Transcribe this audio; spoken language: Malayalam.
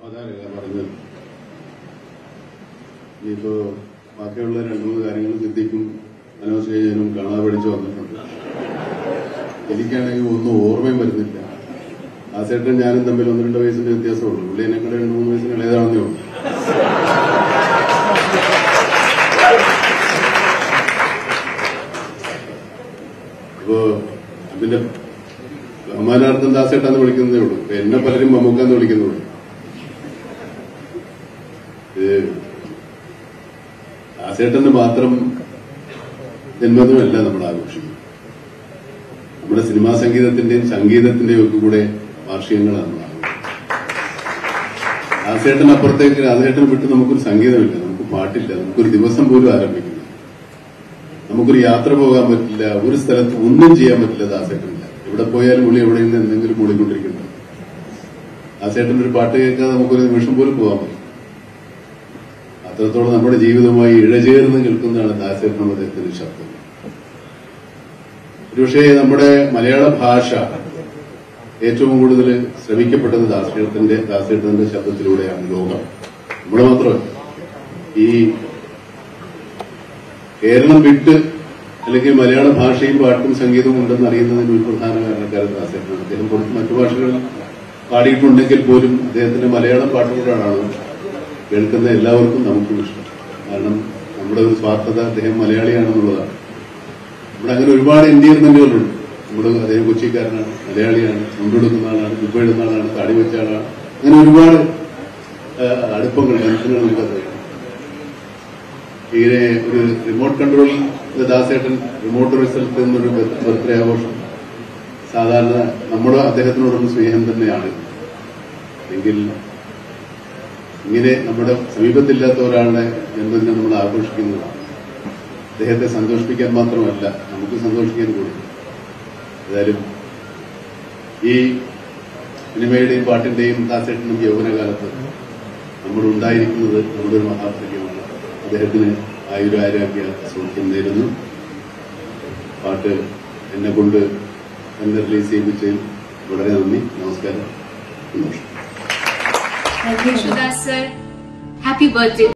അതാണ് പറഞ്ഞത് ഇനിയിപ്പോ ബാക്കിയുള്ള രണ്ടു മൂന്ന് കാര്യങ്ങൾ സിദ്ധിക്കും മനോജ് ചെയ്യാനും കാണാതെ പഠിച്ചു വന്നിട്ടുണ്ട് എനിക്കാണെങ്കിൽ ഒന്നും ഓർമ്മയും വരുന്നില്ല ആ ചേട്ടൻ ഞാനും തമ്മിൽ ഒന്ന് രണ്ട് വയസ്സിന്റെ വ്യത്യാസമുള്ളൂ പുള്ളി എന്നെക്കാളും രണ്ട് മൂന്ന് വയസ്സിന് ഇളയതാണെന്നേ ഉള്ളൂ അപ്പോ അതിന്റെ ബഹുമാനാർത്ഥം ദാസേട്ടാന്ന് വിളിക്കുന്നതേ ഉള്ളൂ ഇപ്പൊ എന്നെ പലരും മമ്മൂക്കാന്ന് വിളിക്കുന്നുള്ളൂ ഇത് ദാസേട്ടന് മാത്രം ജന്മദിനമല്ല നമ്മൾ ആഘോഷിക്കുന്നത് നമ്മുടെ സിനിമാ സംഗീതത്തിന്റെയും സംഗീതത്തിന്റെയും ഒക്കെ കൂടെ വാർഷികങ്ങളാണ് നമ്മൾ ആഘോഷിക്കുന്നത് ദാസേട്ടൻ അപ്പുറത്തേക്ക് ദാസേട്ടൻ വിട്ട് നമുക്കൊരു സംഗീതമില്ല നമുക്ക് പാട്ടില്ല നമുക്കൊരു ദിവസം പോലും ആരംഭിക്കില്ല നമുക്കൊരു യാത്ര പോകാൻ പറ്റില്ല ഒരു സ്ഥലത്ത് ഒന്നും ചെയ്യാൻ പറ്റില്ല ദാസേട്ടനില്ല എവിടെ പോയാലും പുള്ളി എവിടെ നിന്ന് എന്തെങ്കിലും മൂളിക്കൊണ്ടിരിക്കുന്നു ദാസേട്ടൻ ഒരു പാട്ട് കേൾക്കാതെ നമുക്കൊരു നിമിഷം പോലും പോകാൻ പറ്റില്ല അത്രത്തോളം നമ്മുടെ ജീവിതവുമായി ഇഴചേർന്ന് നിൽക്കുന്നതാണ് ദാസേട്ടൻ എന്ന അദ്ദേഹത്തിന്റെ ശബ്ദം ഒരുപക്ഷെ നമ്മുടെ മലയാള ഭാഷ ഏറ്റവും കൂടുതൽ ശ്രമിക്കപ്പെട്ടത് ദാസേട്ടന്റെ ദാസേട്ടന്റെ ശബ്ദത്തിലൂടെയാണ് ലോകം നമ്മുടെ മാത്രമല്ല ഈ കേരളം വിട്ട് അല്ലെങ്കിൽ മലയാള ഭാഷയും പാട്ടും സംഗീതവും ഉണ്ടെന്ന് അറിയുന്നതിന് ഒരു പ്രധാന കാരണക്കാരൻ ദാസേട്ടനാണ് അദ്ദേഹം പുറത്ത് മറ്റു ഭാഷകളിൽ പാടിയിട്ടുണ്ടെങ്കിൽ പോലും അദ്ദേഹത്തിന്റെ മലയാളം പാട്ടുകളാണ് കേൾക്കുന്ന എല്ലാവർക്കും നമുക്കും ഇഷ്ടം കാരണം നമ്മുടെ ഒരു സ്വാർത്ഥത അദ്ദേഹം മലയാളിയാണെന്നുള്ളതാണ് ഇവിടെ അങ്ങനെ ഒരുപാട് എൻഡിയർമെന്റുകളുണ്ട് നമ്മുടെ അദ്ദേഹം കൊച്ചിക്കാരനാണ് മലയാളിയാണ് മുണ്ടെടുക്കുന്ന ആളാണ് ഉപ്പിടുന്ന ആളാണ് താടി വെച്ച ആളാണ് അങ്ങനെ ഒരുപാട് ആ, അടുപ്പങ്ങൾ ബന്ധങ്ങൾ നമുക്ക് അദ്ദേഹം ഇങ്ങനെ ഒരു remote control Dasettan remote result എന്നൊരു ബർത്ത്ഡേ ആഘോഷം സാധാരണ നമ്മുടെ അദ്ദേഹത്തിനോടൊന്നും സ്നേഹം തന്നെയാണ് എങ്കിൽ ഇങ്ങനെ നമ്മുടെ സമീപത്തില്ലാത്ത ഒരാളുടെ ജന്മദിനം നമ്മൾ ആഘോഷിക്കുന്നതാണ് അദ്ദേഹത്തെ സന്തോഷിപ്പിക്കാൻ മാത്രമല്ല നമുക്ക് സന്തോഷിക്കാൻ കൂടി ഏതായാലും ഈ സിനിമയുടെയും പാട്ടിന്റെയും ദാസേട്ടനും യൗവനകാലത്ത് നമ്മൾ ഉണ്ടായിരിക്കുന്നത് നമ്മുടെ ഒരു മഹാഭാഗ്യമാണ് അദ്ദേഹത്തിന് ആയുരാരോഗ്യ സൗഖ്യം നേരുന്നു പാട്ട് എന്നെ കൊണ്ട് എന്നെ റിലീസ് ചെയ്യിപ്പിച്ചതിൽ വളരെ നന്ദി നമസ്കാരം സന്തോഷം Thank you, Shudas sir. Happy birthday.